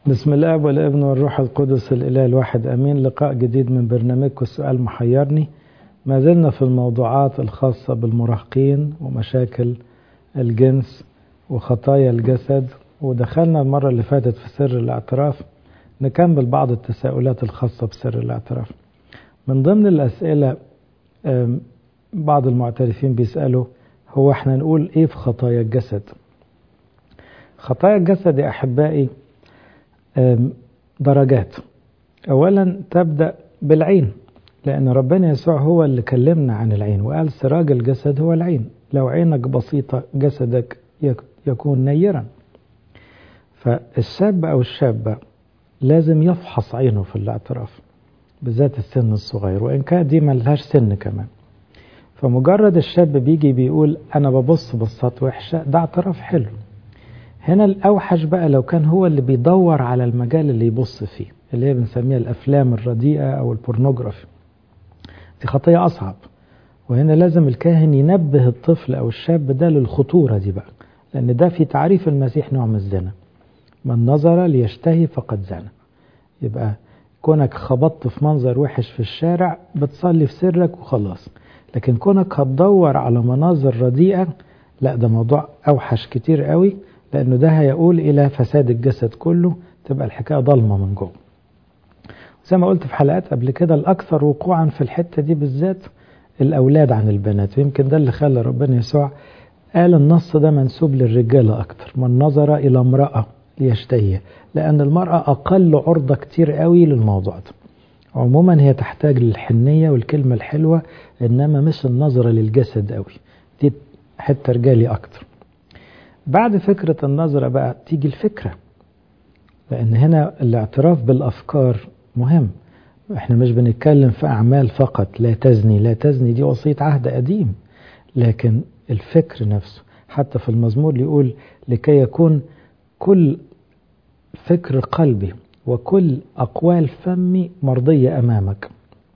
بسم الله والابن والروح القدس الإله الواحد أمين لقاء جديد من برنامجكم السؤال محيرني ما زلنا في الموضوعات الخاصة بالمراهقين ومشاكل الجنس وخطايا الجسد ودخلنا المرة اللي فاتت في سر الاعتراف نكمل بعض التساؤلات الخاصة بسر الاعتراف من ضمن الأسئلة بعض المعترفين بيسألوا هو احنا نقول ايه في خطايا الجسد خطايا الجسد يا أحبائي درجات أولا تبدأ بالعين لأن ربنا يسوع هو اللي كلمنا عن العين وقال سراج الجسد هو العين لو عينك بسيطة جسدك يكون نيرا فالشاب أو الشابة لازم يفحص عينه في الاعتراف بالذات السن الصغير وإن كان دي ملهاش سن كمان فمجرد الشاب بيجي بيقول أنا ببص بصات وحشة ده اعتراف حلو هنا الأوحش بقى لو كان هو اللي بيدور على المجال اللي يبص فيه اللي هي بنسميها الأفلام الرديئة أو البورنوغرافي دي خطية أصعب وهنا لازم الكاهن ينبه الطفل أو الشاب ده للخطورة دي بقى لأن ده في تعريف المسيح نوع من الزنا من نظر ليشتهي فقد زنى يبقى كونك خبطت في منظر وحش في الشارع بتصلي في سرك وخلاص لكن كونك هتدور على مناظر رديئة لا ده موضوع أوحش كتير قوي لأنه ده هيقول إلى فساد الجسد كله تبقى الحكاية ضلمة من جوه زي ما قلت في حلقات قبل كده الأكثر وقوعا في الحتة دي بالذات الأولاد عن البنات ويمكن ده اللي خلى ربنا يسوع قال النص ده منسوب للرجالة أكتر من نظر إلى امرأة ليشتهيها لأن المرأة أقل عرضة كتير قوي للموضوع ده عموما هي تحتاج للحنية والكلمة الحلوة إنما مش النظرة للجسد قوي دي حتة رجالي أكتر بعد فكرة النظرة بقى تيجي الفكرة لأن هنا الاعتراف بالأفكار مهم احنا مش بنتكلم في أعمال فقط لا تزني لا تزني دي وصية عهد قديم لكن الفكر نفسه حتى في المزمور يقول لكي يكون كل فكر قلبي وكل أقوال فمي مرضية أمامك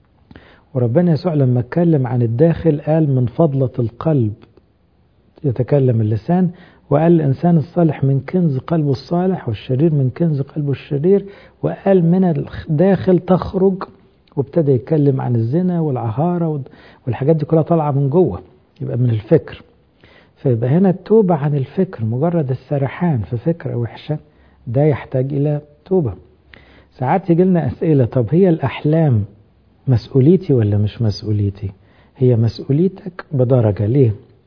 وربنا يسوع لما اتكلم عن الداخل قال من فضلة القلب يتكلم اللسان وقال الإنسان الصالح من كنز قلبه الصالح والشرير من كنز قلبه الشرير وقال من الداخل تخرج وابتدى يتكلم عن الزنا والعهارة والحاجات دي كلها طالعة من جوه يبقى من الفكر فيبقى هنا التوبة عن الفكر مجرد السرحان في فكرة وحشة ده يحتاج إلى توبة ساعات يجي لنا أسئلة طب هي الأحلام مسؤوليتي ولا مش مسؤوليتي هي مسؤوليتك بدرجة ليه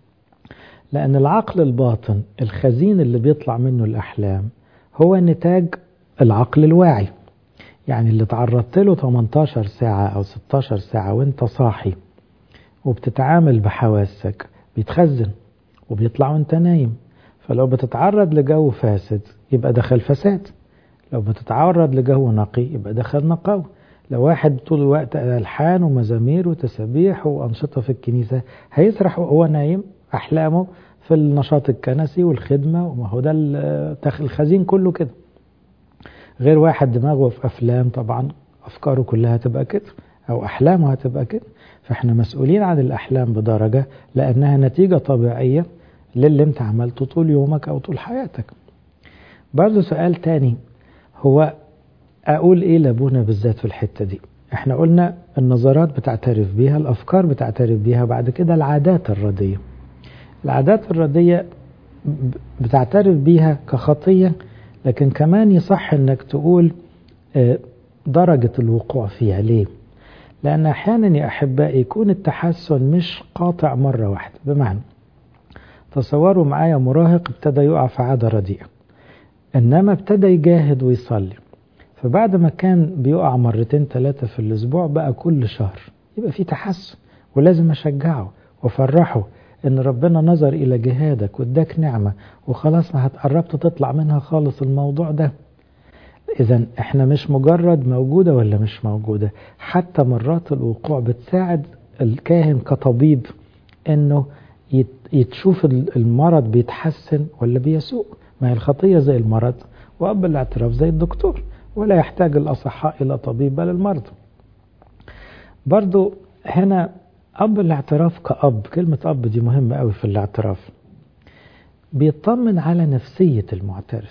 لأن العقل الباطن الخزين اللي بيطلع منه الأحلام هو نتاج العقل الواعي يعني اللي تعرضت له 18 ساعة أو 16 ساعة وانت صاحي وبتتعامل بحواسك بيتخزن وبيطلع وانت نايم فلو بتتعرض لجو فاسد يبقى دخل فساد لو بتتعرض لجو نقي يبقى دخل نقاوة لو واحد طول الوقت ألحان ومزامير وتسابيح وأنشطة في الكنيسة هيسرح وهو نايم أحلامه في النشاط الكنسي والخدمة وما هو ده الخزين كله كده غير واحد دماغه في أفلام طبعا أفكاره كلها تبقى كده أو أحلامه هتبقى كده فإحنا مسؤولين عن الأحلام بدرجة لأنها نتيجة طبيعية للي انت عملته طول يومك أو طول حياتك برضه سؤال تاني هو أقول إيه لأبونا بالذات في الحتة دي احنا قلنا النظرات بتعترف بيها الأفكار بتعترف بيها بعد كده العادات الردية العادات الردية بتعترف بيها كخطية لكن كمان يصح انك تقول درجة الوقوع فيها ليه لأن أحيانا يا أحبائي يكون التحسن مش قاطع مرة واحدة بمعنى تصوروا معايا مراهق ابتدى يقع في عادة رديئة إنما ابتدى يجاهد ويصلي فبعد ما كان بيقع مرتين ثلاثة في الأسبوع بقى كل شهر يبقى في تحسن ولازم أشجعه وأفرحه إن ربنا نظر إلى جهادك واداك نعمة وخلاص ما هتقربت تطلع منها خالص الموضوع ده إذا إحنا مش مجرد موجودة ولا مش موجودة حتى مرات الوقوع بتساعد الكاهن كطبيب إنه يتشوف المرض بيتحسن ولا بيسوء ما هي الخطية زي المرض وأب الاعتراف زي الدكتور ولا يحتاج الأصحاء إلى طبيب بل المرضى برضو هنا أب الاعتراف كأب كلمة أب دي مهمة قوي في الاعتراف بيطمن على نفسية المعترف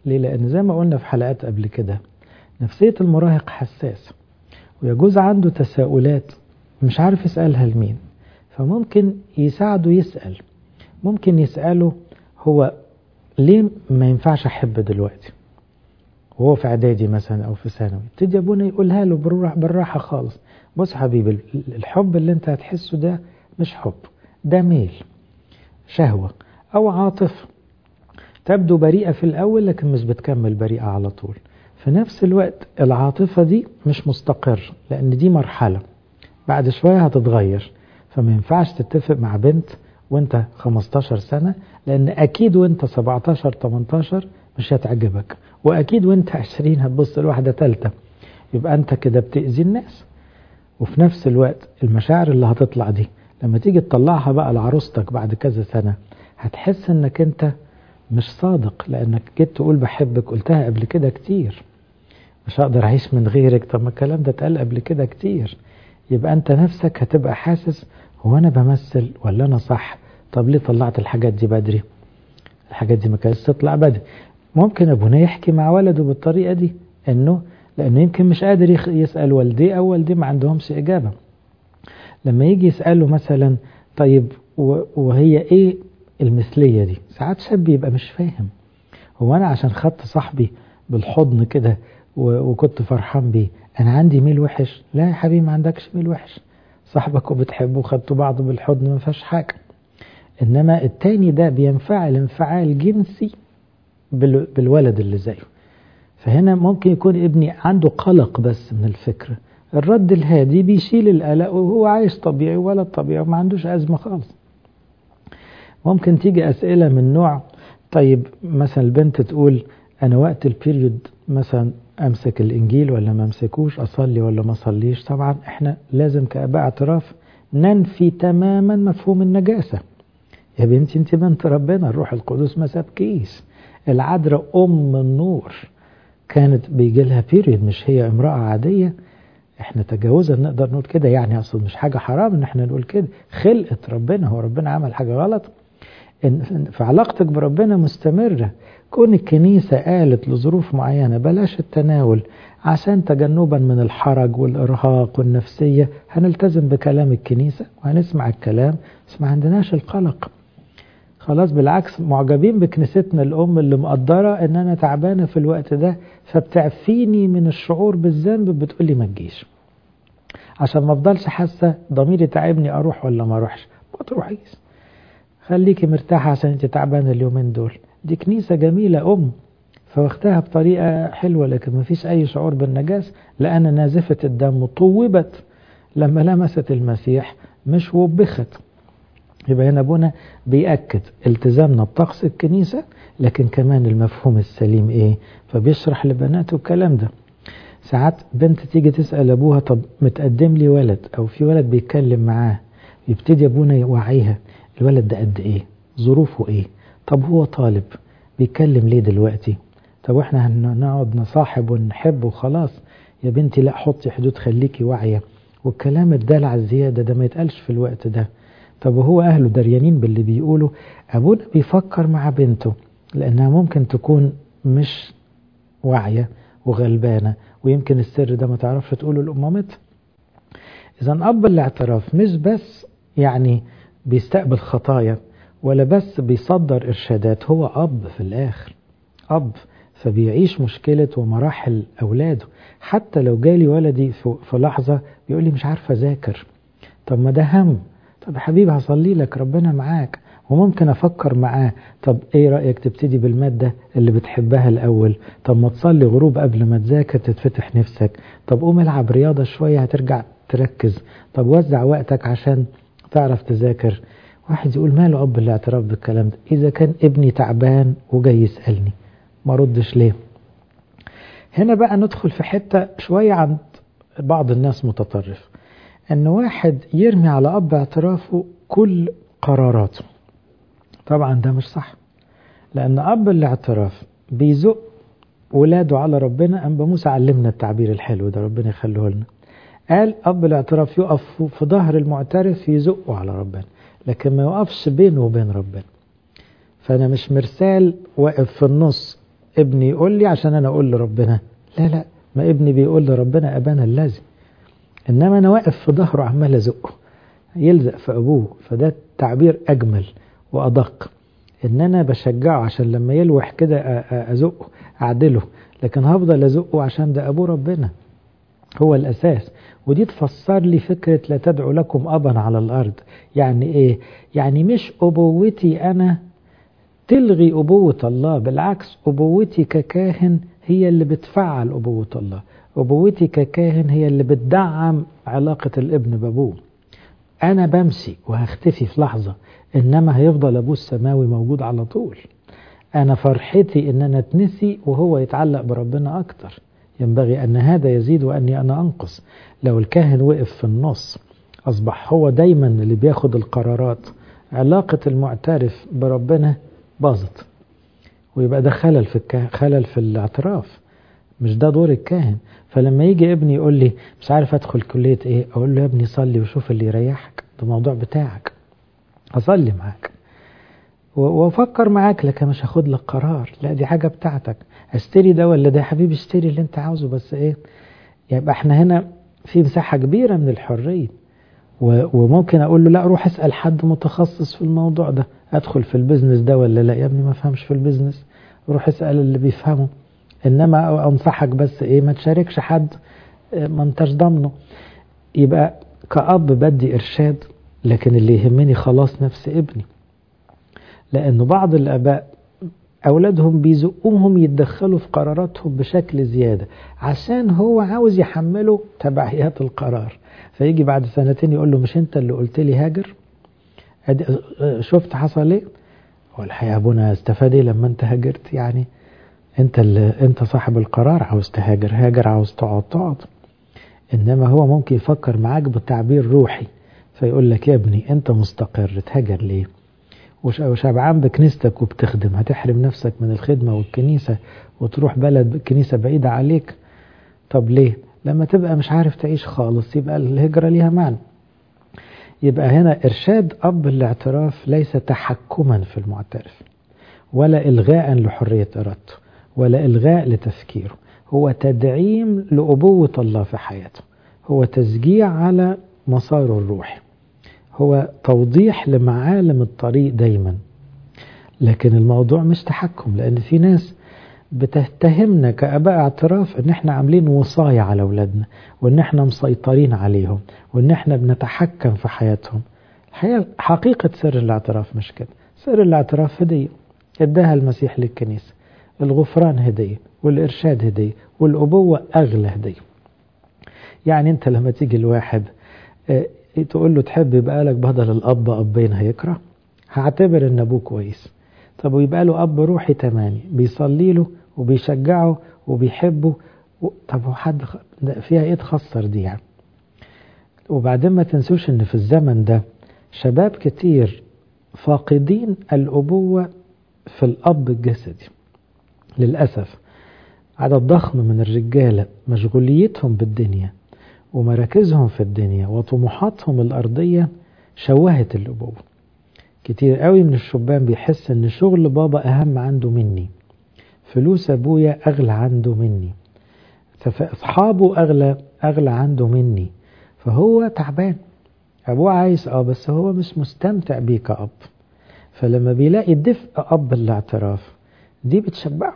ليه لأن زي ما قلنا في حلقات قبل كده نفسية المراهق حساس ويجوز عنده تساؤلات مش عارف يسألها لمين فممكن يساعده يسأل ممكن يسأله هو ليه ما ينفعش أحب دلوقتي وهو في إعدادي مثلا أو في ثانوي يبتدي أبونا يقولها له بالراحة خالص بص حبيبي الحب اللي أنت هتحسه ده مش حب ده ميل شهوة أو عاطفة تبدو بريئة في الأول لكن مش بتكمل بريئة على طول في نفس الوقت العاطفة دي مش مستقر لأن دي مرحلة بعد شوية هتتغير فما ينفعش تتفق مع بنت وانت 15 سنة لأن أكيد وانت 17 18 مش هتعجبك وأكيد وانت 20 هتبص لواحدة تالتة يبقى أنت كده بتأذي الناس وفي نفس الوقت المشاعر اللي هتطلع دي لما تيجي تطلعها بقى لعروستك بعد كذا سنة هتحس انك انت مش صادق لانك جيت تقول بحبك قلتها قبل كده كتير مش هقدر اعيش من غيرك طب ما الكلام ده اتقال قبل كده كتير يبقى انت نفسك هتبقى حاسس هو انا بمثل ولا انا صح طب ليه طلعت الحاجات دي بدري الحاجات دي ما كانتش تطلع بدري ممكن ابونا يحكي مع ولده بالطريقه دي انه لانه يمكن مش قادر يسال والديه او والديه ما عندهمش اجابه لما يجي يساله مثلا طيب وهي ايه المثليه دي ساعات شاب يبقى مش فاهم هو انا عشان خدت صاحبي بالحضن كده وكنت فرحان بيه انا عندي ميل وحش لا يا حبيبي ما عندكش ميل وحش صاحبك وبتحبه وخدتوا بعض بالحضن ما فيهاش حاجه انما التاني ده بينفعل انفعال جنسي بالولد اللي زيه فهنا ممكن يكون ابني عنده قلق بس من الفكره الرد الهادي بيشيل القلق وهو عايش طبيعي ولد طبيعي وما عندوش ازمه خالص ممكن تيجي اسئله من نوع طيب مثلا البنت تقول انا وقت البيريود مثلا امسك الانجيل ولا ما امسكوش اصلي ولا ما اصليش طبعا احنا لازم كاباء اعتراف ننفي تماما مفهوم النجاسه يا بنتي انت بنت ربنا الروح القدس ما سابكيش العذراء ام النور كانت بيجي لها بيريود مش هي امراه عاديه احنا تجاوزا نقدر نقول كده يعني اصل مش حاجه حرام ان احنا نقول كده خلقه ربنا هو ربنا عمل حاجه غلط إن في علاقتك بربنا مستمره كون الكنيسة قالت لظروف معينة بلاش التناول عشان تجنبا من الحرج والإرهاق والنفسية هنلتزم بكلام الكنيسة وهنسمع الكلام بس ما عندناش القلق خلاص بالعكس معجبين بكنيستنا الأم اللي مقدرة إن أنا تعبانة في الوقت ده فبتعفيني من الشعور بالذنب بتقولي ما تجيش عشان ما افضلش حاسة ضميري تعبني أروح ولا ما أروحش ما تروحيش خليكي مرتاحة عشان أنت تعبانة اليومين دول دي كنيسة جميلة أم فواخدها بطريقة حلوة لكن ما فيش أي شعور بالنجاس لأن نازفة الدم طوبت لما لمست المسيح مش وبخت يبقى هنا أبونا بيأكد التزامنا بطقس الكنيسة لكن كمان المفهوم السليم إيه فبيشرح لبناته الكلام ده ساعات بنت تيجي تسأل أبوها طب متقدم لي ولد أو في ولد بيتكلم معاه يبتدي أبونا يوعيها الولد ده قد إيه ظروفه إيه طب هو طالب بيتكلم ليه دلوقتي طب واحنا هنقعد نصاحب ونحب وخلاص يا بنتي لا حطي حدود خليكي واعية والكلام الدلع الزيادة ده ما يتقالش في الوقت ده طب وهو أهله دريانين باللي بيقولوا أبونا بيفكر مع بنته لأنها ممكن تكون مش واعية وغلبانة ويمكن السر ده ما تعرفش تقوله لأمامتها إذا أب الاعتراف مش بس يعني بيستقبل خطايا ولا بس بيصدر إرشادات هو أب في الآخر أب فبيعيش مشكلة ومراحل أولاده حتى لو جالي ولدي في لحظة بيقول لي مش عارفة أذاكر طب ما ده هم طب يا حبيبي هصلي لك ربنا معاك وممكن أفكر معاه طب إيه رأيك تبتدي بالمادة اللي بتحبها الأول طب ما تصلي غروب قبل ما تذاكر تتفتح نفسك طب قوم العب رياضة شوية هترجع تركز طب وزع وقتك عشان تعرف تذاكر واحد يقول ماله أب الاعتراف بالكلام ده إذا كان ابني تعبان وجاي يسألني ما ردش ليه هنا بقى ندخل في حتة شوية عند بعض الناس متطرف أن واحد يرمي على أب اعترافه كل قراراته طبعا ده مش صح لأن أب الاعتراف بيزق ولاده على ربنا أنبا موسى علمنا التعبير الحلو ده ربنا يخليه لنا قال أب الاعتراف يقف في ظهر المعترف يزقه على ربنا لكن ما يقفش بينه وبين ربنا فأنا مش مرسال واقف في النص ابني يقول لي عشان أنا أقول لربنا لا لا ما ابني بيقول لربنا أبانا الذي إنما أنا واقف في ظهره عمال أزقه يلزق في أبوه فده تعبير أجمل وأدق إن أنا بشجعه عشان لما يلوح كده أزقه أعدله لكن هفضل أزقه عشان ده أبوه ربنا هو الأساس ودي تفسر لي فكرة لا تدعو لكم أبا على الأرض يعني إيه؟ يعني مش أبوتي أنا تلغي أبوة الله بالعكس أبوتي ككاهن هي اللي بتفعل أبوة الله أبوتي ككاهن هي اللي بتدعم علاقة الابن بأبوه أنا بمشي وهختفي في لحظة إنما هيفضل أبوه السماوي موجود على طول أنا فرحتي إن أنا اتنسي وهو يتعلق بربنا أكتر ينبغي أن هذا يزيد وأني أنا أنقص لو الكاهن وقف في النص أصبح هو دايما اللي بياخد القرارات علاقة المعترف بربنا باظت ويبقى ده خلل في الكه... خلل في الاعتراف مش ده دور الكاهن فلما يجي ابني يقول لي مش عارف ادخل كلية ايه اقول له يا ابني صلي وشوف اللي يريحك ده موضوع بتاعك اصلي معاك وافكر معاك لكن مش هاخد لك قرار لا دي حاجة بتاعتك اشتري ده ولا ده يا حبيبي اشتري اللي انت عاوزه بس ايه يبقى احنا هنا في مساحة كبيرة من الحرية وممكن اقول له لا روح اسأل حد متخصص في الموضوع ده ادخل في البيزنس ده ولا لا يا ابني ما فهمش في البيزنس روح اسأل اللي بيفهمه انما انصحك بس ايه ما تشاركش حد ما انتش ضامنه يبقى كأب بدي ارشاد لكن اللي يهمني خلاص نفس ابني لانه بعض الاباء أولادهم بيزقوهم يتدخلوا في قراراتهم بشكل زيادة عشان هو عاوز يحمله تبعيات القرار فيجي بعد سنتين يقول له مش أنت اللي قلت لي هاجر شفت حصل ايه هو الحقيقة أبونا استفاد ايه لما أنت هاجرت يعني أنت اللي أنت صاحب القرار عاوز تهاجر هاجر عاوز تقعد تقعد إنما هو ممكن يفكر معاك بتعبير روحي فيقول لك يا ابني أنت مستقر تهاجر ليه وشبعان بكنيستك وبتخدم هتحرم نفسك من الخدمة والكنيسة وتروح بلد كنيسة بعيدة عليك طب ليه لما تبقى مش عارف تعيش خالص يبقى الهجرة ليها معنى يبقى هنا إرشاد أب الاعتراف ليس تحكما في المعترف ولا إلغاء لحرية إرادته ولا إلغاء لتفكيره هو تدعيم لأبوة الله في حياته هو تشجيع على مساره الروحي هو توضيح لمعالم الطريق دايما لكن الموضوع مش تحكم لأن في ناس بتتهمنا كأباء اعتراف ان احنا عاملين وصاية على أولادنا وان احنا مسيطرين عليهم وان احنا بنتحكم في حياتهم الحقيقة حقيقة سر الاعتراف مش كده سر الاعتراف هدية اداها المسيح للكنيسة الغفران هدية والإرشاد هدية والأبوة أغلى هدية يعني أنت لما تيجي الواحد تقول له تحب يبقى لك بدل الأب أبين هيكره هعتبر إن أبوه كويس طب ويبقى له أب روحي تماني بيصلي له وبيشجعه وبيحبه و... طب هو حد خ... فيها إيه تخسر دي يعني وبعدين ما تنسوش إن في الزمن ده شباب كتير فاقدين الأبوة في الأب الجسدي للأسف عدد ضخم من الرجالة مشغوليتهم بالدنيا ومراكزهم في الدنيا وطموحاتهم الأرضية شوهت الأبوة كتير قوي من الشبان بيحس ان شغل بابا أهم عنده مني فلوس أبويا أغلى عنده مني أصحابه أغلى أغلى عنده مني فهو تعبان أبوه عايز أه بس هو مش مستمتع بيه كأب فلما بيلاقي دفء أب الاعتراف دي بتشبعه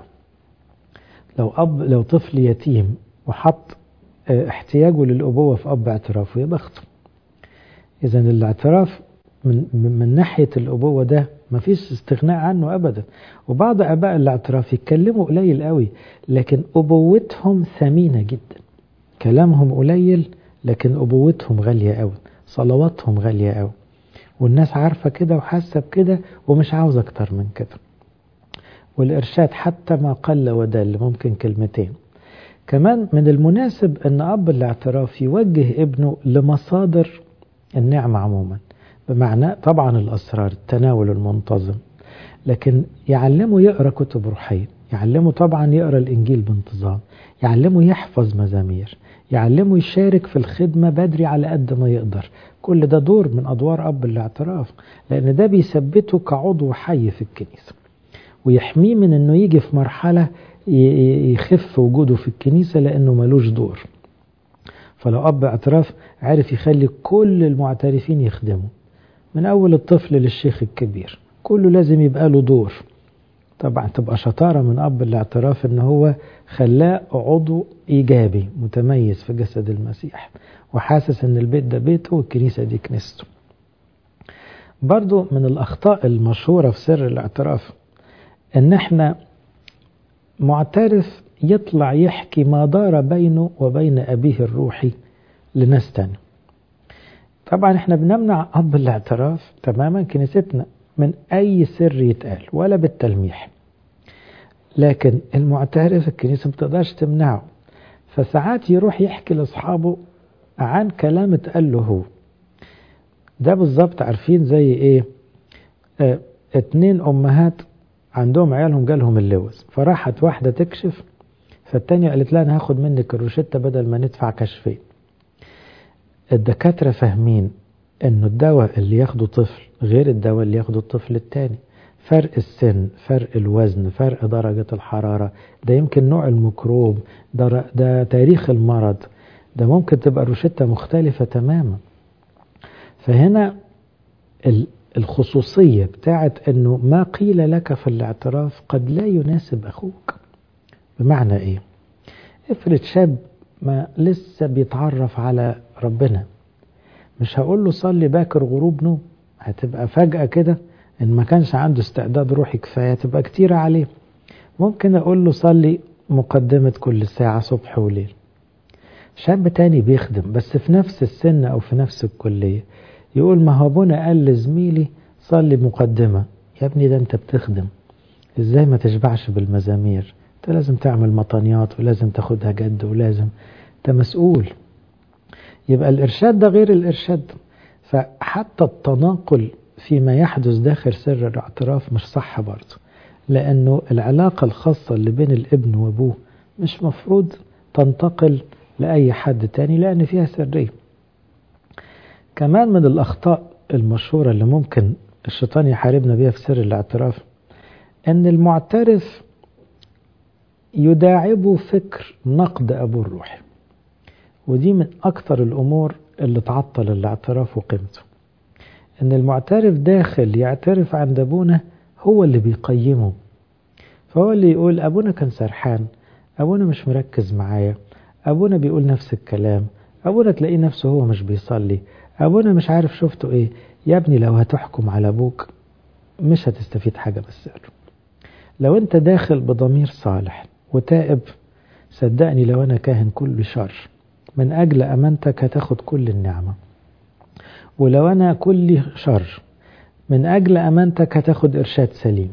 لو أب لو طفل يتيم وحط احتياجه للأبوة في أب اعترافه يا بخته إذا الاعتراف من, من ناحية الأبوة ده ما فيش استغناء عنه أبدا وبعض أباء الاعتراف يتكلموا قليل قوي لكن أبوتهم ثمينة جدا كلامهم قليل لكن أبوتهم غالية قوي صلواتهم غالية قوي والناس عارفة كده وحاسة بكده ومش عاوز أكتر من كده والإرشاد حتى ما قل ودل ممكن كلمتين كمان من المناسب أن أب الاعتراف يوجه ابنه لمصادر النعمة عموما بمعنى طبعا الأسرار التناول المنتظم لكن يعلمه يقرأ كتب روحية يعلمه طبعا يقرأ الإنجيل بانتظام يعلمه يحفظ مزامير يعلمه يشارك في الخدمة بدري على قد ما يقدر كل ده دور من أدوار أب الاعتراف لأن ده بيثبته كعضو حي في الكنيسة ويحميه من انه يجي في مرحلة يخف وجوده في الكنيسة لانه ملوش دور فلو اب اعتراف عارف يخلي كل المعترفين يخدموا من اول الطفل للشيخ الكبير كله لازم يبقى له دور طبعا تبقى شطارة من اب الاعتراف ان هو خلاه عضو ايجابي متميز في جسد المسيح وحاسس ان البيت ده بيته والكنيسة دي كنيسته برضو من الأخطاء المشهورة في سر الاعتراف إن إحنا معترف يطلع يحكي ما دار بينه وبين أبيه الروحي لناس تاني طبعا إحنا بنمنع أب الاعتراف تماما كنيستنا من أي سر يتقال ولا بالتلميح لكن المعترف الكنيسة ما بتقدرش تمنعه فساعات يروح يحكي لأصحابه عن كلام اتقال له هو ده بالظبط عارفين زي ايه اه اتنين امهات عندهم عيالهم جالهم اللوز فراحت واحدة تكشف فالتانية قالت لها انا هاخد منك الروشتة بدل ما ندفع كشفين الدكاترة فاهمين انه الدواء اللي ياخده طفل غير الدواء اللي ياخده الطفل التاني فرق السن فرق الوزن فرق درجة الحرارة ده يمكن نوع الميكروب ده, ده تاريخ المرض ده ممكن تبقى روشتة مختلفة تماما فهنا الخصوصية بتاعت أنه ما قيل لك في الاعتراف قد لا يناسب أخوك بمعنى إيه افرض شاب ما لسه بيتعرف على ربنا مش هقول له صلي باكر غروب نوم هتبقى فجأة كده إن ما كانش عنده استعداد روحي كفاية تبقى كتيرة عليه ممكن أقول له صلي مقدمة كل ساعة صبح وليل شاب تاني بيخدم بس في نفس السن أو في نفس الكلية يقول ما هو ابونا قال لزميلي صلي مقدمة يا ابني ده انت بتخدم ازاي ما تشبعش بالمزامير انت لازم تعمل مطانيات ولازم تاخدها جد ولازم انت مسؤول يبقى الارشاد ده غير الارشاد فحتى التناقل فيما يحدث داخل سر الاعتراف مش صح برضه لانه العلاقة الخاصة اللي بين الابن وابوه مش مفروض تنتقل لأي حد تاني لأن فيها سرية كمان من الأخطاء المشهورة اللي ممكن الشيطان يحاربنا بيها في سر الاعتراف أن المعترف يداعبه فكر نقد أبوه الروحي ودي من أكثر الأمور اللي تعطل الاعتراف وقيمته أن المعترف داخل يعترف عند أبونا هو اللي بيقيمه فهو اللي يقول أبونا كان سرحان أبونا مش مركز معايا أبونا بيقول نفس الكلام أبونا تلاقيه نفسه هو مش بيصلي أبونا مش عارف شفته إيه يا ابني لو هتحكم على أبوك مش هتستفيد حاجة بس قاله لو أنت داخل بضمير صالح وتائب صدقني لو أنا كاهن كل شر من أجل أمانتك هتاخد كل النعمة ولو أنا كل شر من أجل أمانتك هتاخد إرشاد سليم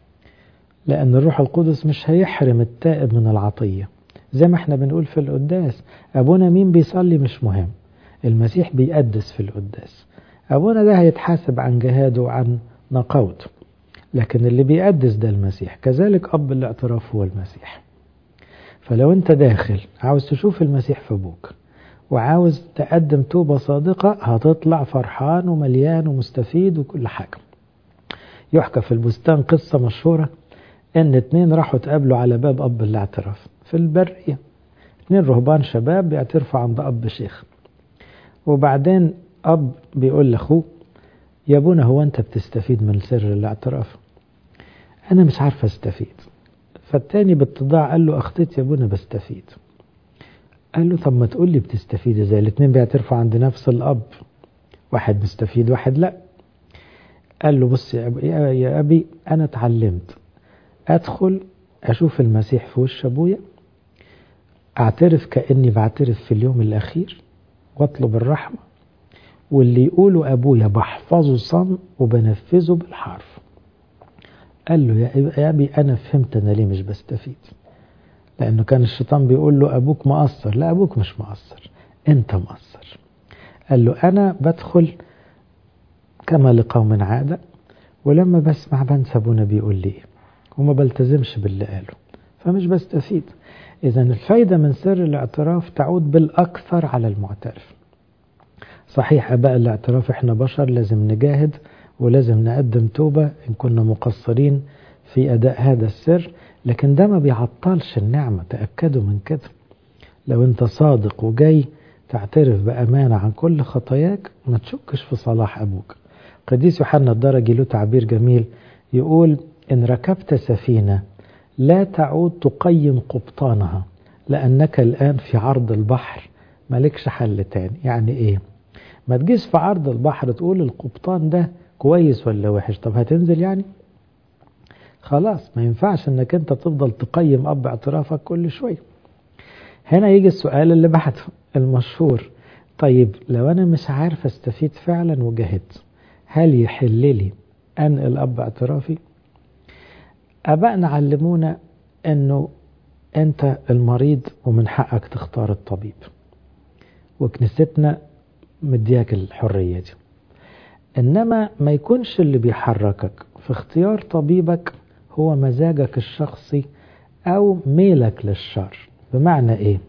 لأن الروح القدس مش هيحرم التائب من العطية زي ما احنا بنقول في القداس أبونا مين بيصلي مش مهم المسيح بيقدس في القداس أبونا ده هيتحاسب عن جهاده وعن نقاوته لكن اللي بيقدس ده المسيح كذلك أب الاعتراف هو المسيح فلو أنت داخل عاوز تشوف المسيح في أبوك وعاوز تقدم توبة صادقة هتطلع فرحان ومليان ومستفيد وكل حاجة يحكى في البستان قصة مشهورة إن اتنين راحوا تقابلوا على باب أب الاعتراف في البرية اتنين رهبان شباب بيعترفوا عند أب شيخ وبعدين أب بيقول لأخوه يا ابونا هو أنت بتستفيد من سر الاعتراف أنا مش عارف أستفيد فالتاني باتضاع قال له أخطيت يا ابونا بستفيد قال له طب ما تقول لي بتستفيد ازاي الاتنين بيعترفوا عند نفس الأب واحد مستفيد واحد لا قال له بص يا أبي, يا أبي أنا اتعلمت أدخل أشوف المسيح في وش أبويا أعترف كأني بعترف في اليوم الأخير واطلب الرحمة واللي يقوله أبويا بحفظه صم وبنفذه بالحرف قال له يا أبي أنا فهمت أنا ليه مش بستفيد لأنه كان الشيطان بيقول له أبوك مقصر لا أبوك مش مقصر أنت مقصر قال له أنا بدخل كما لقوم عادة ولما بسمع بنسى أبونا بيقول لي إيه وما بلتزمش باللي قاله فمش بستفيد إذا الفايدة من سر الاعتراف تعود بالأكثر على المعترف صحيح أباء الاعتراف إحنا بشر لازم نجاهد ولازم نقدم توبة إن كنا مقصرين في أداء هذا السر لكن ده ما بيعطلش النعمة تأكدوا من كده لو أنت صادق وجاي تعترف بأمانة عن كل خطاياك ما تشكش في صلاح أبوك قديس يوحنا الدرجي له تعبير جميل يقول إن ركبت سفينة لا تعود تقيم قبطانها لأنك الآن في عرض البحر مالكش حل تاني يعني إيه ما تجيش في عرض البحر تقول القبطان ده كويس ولا وحش طب هتنزل يعني خلاص ما ينفعش انك انت تفضل تقيم اب اعترافك كل شويه هنا يجي السؤال اللي بعده المشهور طيب لو انا مش عارف استفيد فعلا وجاهدت هل يحل لي انقل اب اعترافي ابائنا علمونا انه انت المريض ومن حقك تختار الطبيب وكنيستنا مدياك الحريه دي انما ما يكونش اللي بيحركك في اختيار طبيبك هو مزاجك الشخصي او ميلك للشر بمعنى ايه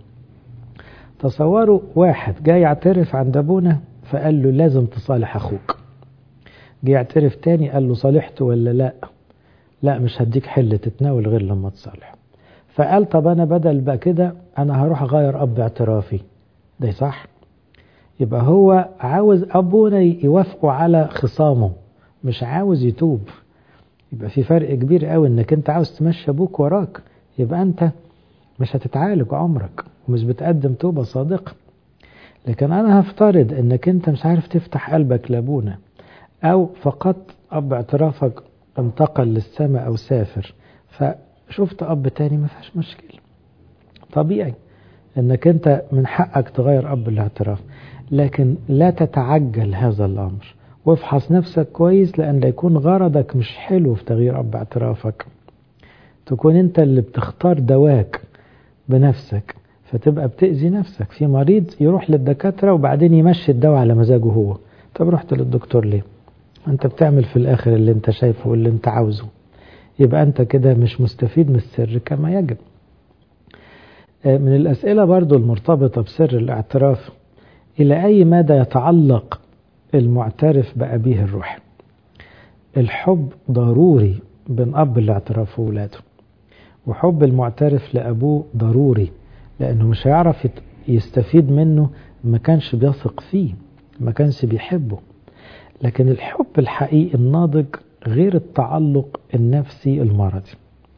تصوروا واحد جاي يعترف عند ابونا فقال له لازم تصالح اخوك جه يعترف تاني قال له صالحته ولا لا لا مش هديك حل تتناول غير لما تصالح فقال طب انا بدل بقى كده انا هروح اغير اب اعترافي ده صح يبقى هو عاوز ابونا يوافقوا على خصامه مش عاوز يتوب يبقى في فرق كبير قوي انك انت عاوز تمشي ابوك وراك يبقى انت مش هتتعالج عمرك ومش بتقدم توبة صادقة لكن انا هفترض انك انت مش عارف تفتح قلبك لابونا او فقدت اب اعترافك انتقل للسماء او سافر فشفت اب تاني ما فيهاش مشكلة طبيعي انك انت من حقك تغير اب الاعتراف لكن لا تتعجل هذا الامر وافحص نفسك كويس لان لا يكون غرضك مش حلو في تغيير اب اعترافك تكون انت اللي بتختار دواك بنفسك فتبقى بتأذي نفسك في مريض يروح للدكاترة وبعدين يمشي الدواء على مزاجه هو طب رحت للدكتور ليه انت بتعمل في الاخر اللي انت شايفه واللي انت عاوزه يبقى انت كده مش مستفيد من السر كما يجب من الأسئلة برضو المرتبطة بسر الاعتراف إلى أي مدى يتعلق المعترف بأبيه الروحي الحب ضروري بين أب الاعتراف وولاده وحب المعترف لأبوه ضروري لأنه مش هيعرف يستفيد منه ما كانش بيثق فيه ما كانش بيحبه لكن الحب الحقيقي الناضج غير التعلق النفسي المرضي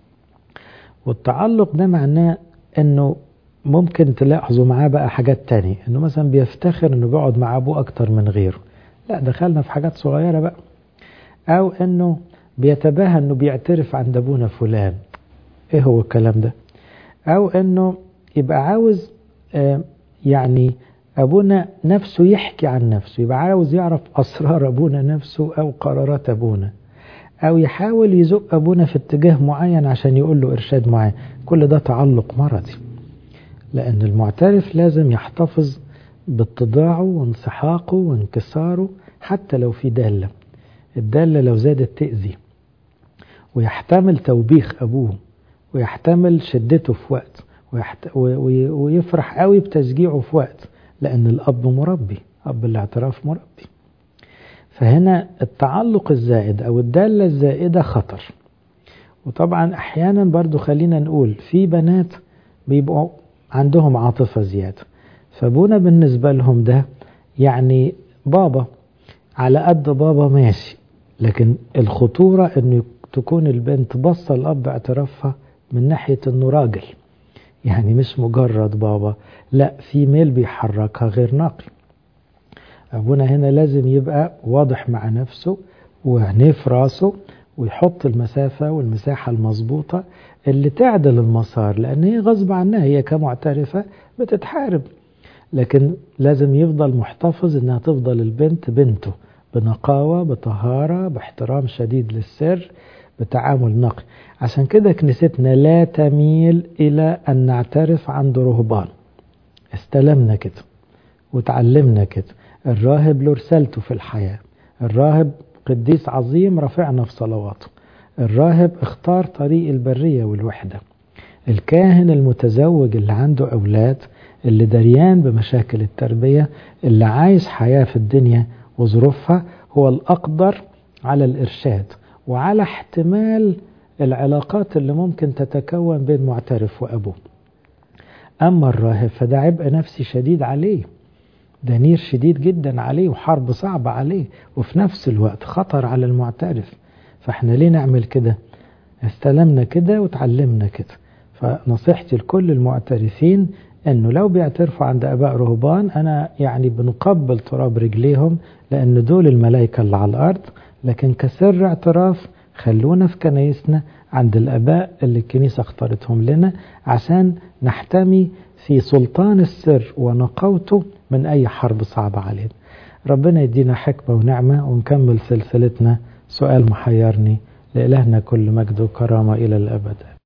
والتعلق ده معناه انه ممكن تلاحظوا معاه بقى حاجات تانية انه مثلا بيفتخر انه بيقعد مع ابوه اكتر من غيره لا دخلنا في حاجات صغيرة بقى او انه بيتباهى انه بيعترف عند ابونا فلان ايه هو الكلام ده او انه يبقى عاوز آه يعني ابونا نفسه يحكي عن نفسه يبقى عاوز يعرف اسرار ابونا نفسه او قرارات ابونا او يحاول يزق ابونا في اتجاه معين عشان يقول له ارشاد معين كل ده تعلق مرضي لان المعترف لازم يحتفظ باتضاعه وانسحاقه وانكساره حتى لو في دالة الدالة لو زادت تأذي ويحتمل توبيخ أبوه ويحتمل شدته في وقت ويحت... ويفرح قوي بتشجيعه في وقت لأن الأب مربي أب الاعتراف مربي فهنا التعلق الزائد أو الدالة الزائدة خطر وطبعا أحيانا برضو خلينا نقول في بنات بيبقوا عندهم عاطفة زيادة فابونا بالنسبة لهم ده يعني بابا على قد بابا ماشي لكن الخطورة انه تكون البنت بصة الأب اعترافها من ناحية انه راجل يعني مش مجرد بابا لا في ميل بيحركها غير نقي أبونا هنا لازم يبقى واضح مع نفسه وعينيه في راسه ويحط المسافة والمساحة المظبوطة اللي تعدل المسار لأن هي غصب عنها هي كمعترفة بتتحارب لكن لازم يفضل محتفظ انها تفضل البنت بنته بنقاوة بطهارة باحترام شديد للسر بتعامل نقي عشان كده كنيستنا لا تميل إلى أن نعترف عند رهبان استلمنا كده وتعلمنا كده الراهب له رسالته في الحياة الراهب قديس عظيم رفعنا في صلواته الراهب اختار طريق البرية والوحدة الكاهن المتزوج اللي عنده أولاد اللي دريان بمشاكل التربية اللي عايز حياة في الدنيا وظروفها هو الأقدر على الإرشاد وعلى احتمال العلاقات اللي ممكن تتكون بين معترف وأبوه أما الراهب فده عبء نفسي شديد عليه ده نير شديد جدا عليه وحرب صعبة عليه وفي نفس الوقت خطر على المعترف فاحنا ليه نعمل كده استلمنا كده وتعلمنا كده فنصيحتي لكل المعترفين انه لو بيعترفوا عند اباء رهبان انا يعني بنقبل تراب رجليهم لان دول الملائكة اللي على الارض لكن كسر اعتراف خلونا في كنايسنا عند الاباء اللي الكنيسة اختارتهم لنا عشان نحتمي في سلطان السر ونقوته من اي حرب صعبة علينا ربنا يدينا حكمة ونعمة ونكمل سلسلتنا سؤال محيرني لإلهنا كل مجد وكرامة إلى الأبد